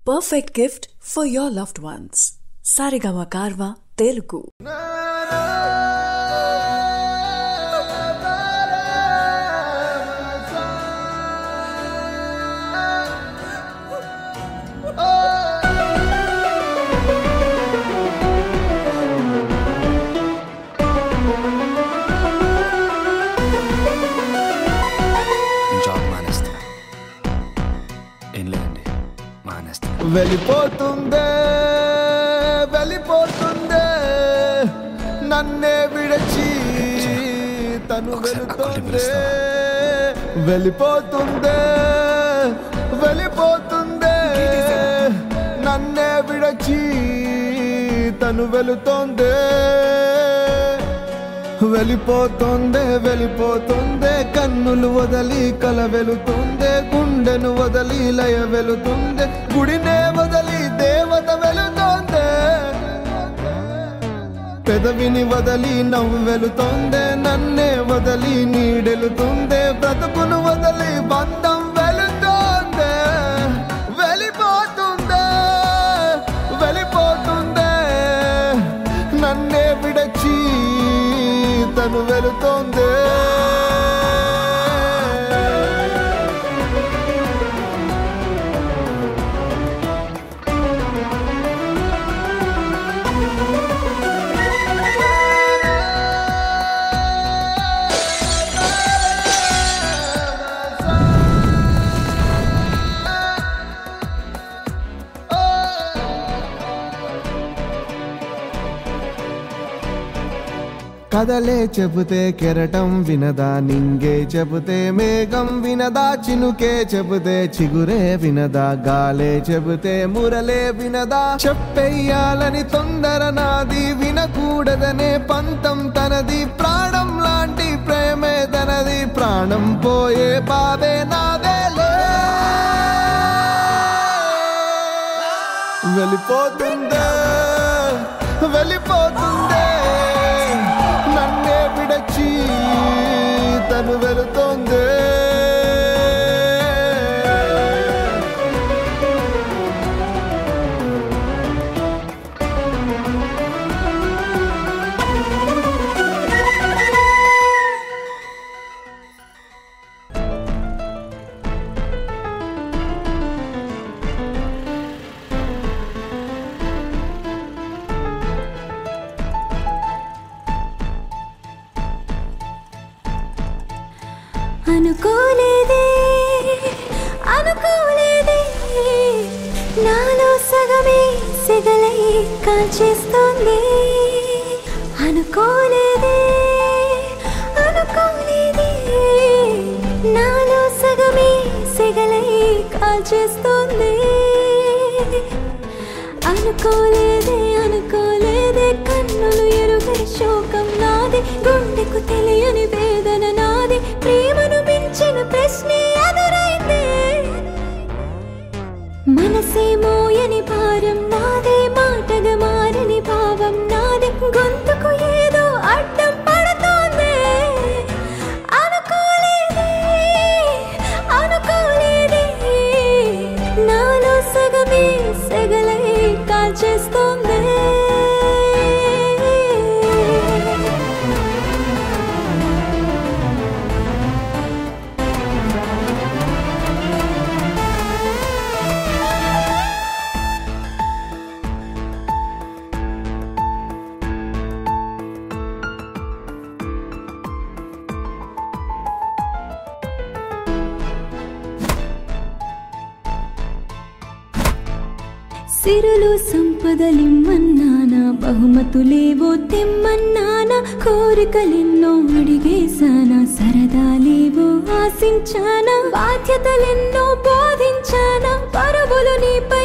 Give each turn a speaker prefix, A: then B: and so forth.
A: perfect gift for your loved ones. Sarigama Karva Telugu.
B: నేను job మానేస్తా ఏం లేదండి మానేస్తా
C: వెళ్ళిపోతుందే వెళ్ళిపోతుందే నన్నే విడచి తను
B: ఒకసారి కక్కులు
C: వెళుతుందే
B: పిలుస్తావా?
C: వెళ్ళిపోతుందే వెళ్ళిపోతుందే నన్నే విడచి తను వెళుతోందే వెళ్ళిపోతుందే వెళ్ళిపోతుందే కన్నులు వదలి కల వెళుతుందే గుండెను వదలి లయ వెళుతుందే గుడినే వదలి దేవత వెళుతోందే పెదవిని వదలి నవ్వు వెళుతోందే నన్నే వదలి నీడెలుతుందే బ్రతుకును వదలి బంధం వెళుతోందే వెళ్ళిపోతుందే వెళ్ళిపోతుందే నన్నే విడచి తను వెళుతోందే కదలే చెబితే కెరటం వినదా నింగే చెబితే మేఘం వినదా చినుకే చెబితే చిగురే వినదా గాలే చెబితే మురలే వినదా చెప్పెయ్యాలని తొందర నాది వినకూడదనే పంతం తనది ప్రాణం లాంటి ప్రేమే తనది ప్రాణం పోయే బాబే నాదేలే వెళ్ళిపోతుందే వెళ్ళిపోతుందే నన్నే విడచి తను వెళుతోందే
D: అనుకోలేదే అనుకోలేదే నాలో సగమే సెగలై కాల్చేస్తోంది అనుకోలేదే అనుకోలేదే నాలో సగమే సెగలై కాల్చేస్తోంది అనుకోలేదే అనుకోలేదే కన్నులు ఎరుగని శోకం నాది గుండెకు తెలియని వేదన నాది ప్రేమను మించిన ప్రశ్నే ఎదురైంది మనసే మోయని భారం నాదే మాటగా మారని భావం నాదే గొంతుకు ఏదో అడ్డం పడుతోంది అనుకోలేదే అనుకోలేదే నాలో సగమే సెగలై కాల్చేస్తోంది సిరులు సంపదలిమ్మన్నానా బహుమతులేవో తెమ్మన్నానా కోరికలెన్నో అడిగేశానా సరదాలేవో ఆశించానా బాధ్యతలెన్నో బోధించానా పరువులు నీపై